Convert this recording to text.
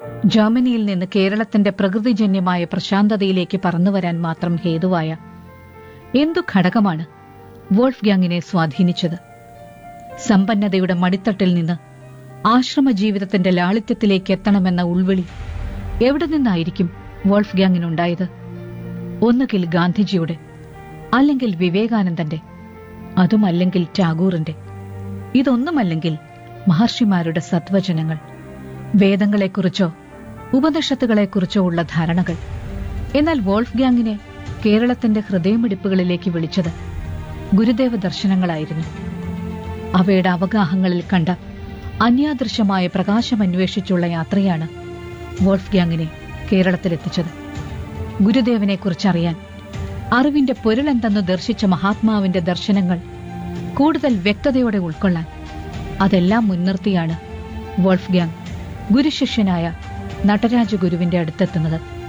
ജർമ്മനിയിൽ നിന്ന് കേരളത്തിന്റെ പ്രകൃതിജന്യമായ പ്രശാന്തതയിലേക്ക് പറന്നുവരാൻ മാത്രം ഹേതുവായ എന്തു ഘടകമാണ് വോൾഫ് ഗ്യാങ്ങിനെ സ്വാധീനിച്ചത് സമ്പന്നതയുടെ മടിത്തട്ടിൽ നിന്ന് ആശ്രമ ജീവിതത്തിന്റെ ലാളിത്യത്തിലേക്ക് എത്തണമെന്ന ഉൾവിളി എവിടെ നിന്നായിരിക്കും വോൾഫ് ഗ്യാങ്ങിനുണ്ടായത് ഒന്നുകിൽ ഗാന്ധിജിയുടെ അല്ലെങ്കിൽ വിവേകാനന്ദന്റെ അതുമല്ലെങ്കിൽ ടാഗോറിന്റെ ഇതൊന്നുമല്ലെങ്കിൽ മഹർഷിമാരുടെ സത്വചനങ്ങൾ വേദങ്ങളെക്കുറിച്ചോ ഉപനിഷത്തുകളെക്കുറിച്ചോ ഉള്ള ധാരണകൾ എന്നാൽ വോൾഫ് ഗ്യാങ്ങിനെ കേരളത്തിന്റെ ഹൃദയമിടിപ്പുകളിലേക്ക് വിളിച്ചത് ഗുരുദേവ ദർശനങ്ങളായിരുന്നു അവയുടെ അവഗാഹങ്ങളിൽ കണ്ട അന്യാദൃശ്യമായ പ്രകാശമന്വേഷിച്ചുള്ള യാത്രയാണ് വോൾഫ് ഗ്യാങ്ങിനെ കേരളത്തിലെത്തിച്ചത് ഗുരുദേവനെക്കുറിച്ചറിയാൻ അറിവിന്റെ പൊരുളെന്തെന്ന് ദർശിച്ച മഹാത്മാവിന്റെ ദർശനങ്ങൾ കൂടുതൽ വ്യക്തതയോടെ ഉൾക്കൊള്ളാൻ അതെല്ലാം മുൻനിർത്തിയാണ് വോൾഫ് ഗ്യാങ് ഗുരുശിഷ്യനായ നടരാജ ഗുരുവിന്റെ അടുത്തെത്തുന്നത്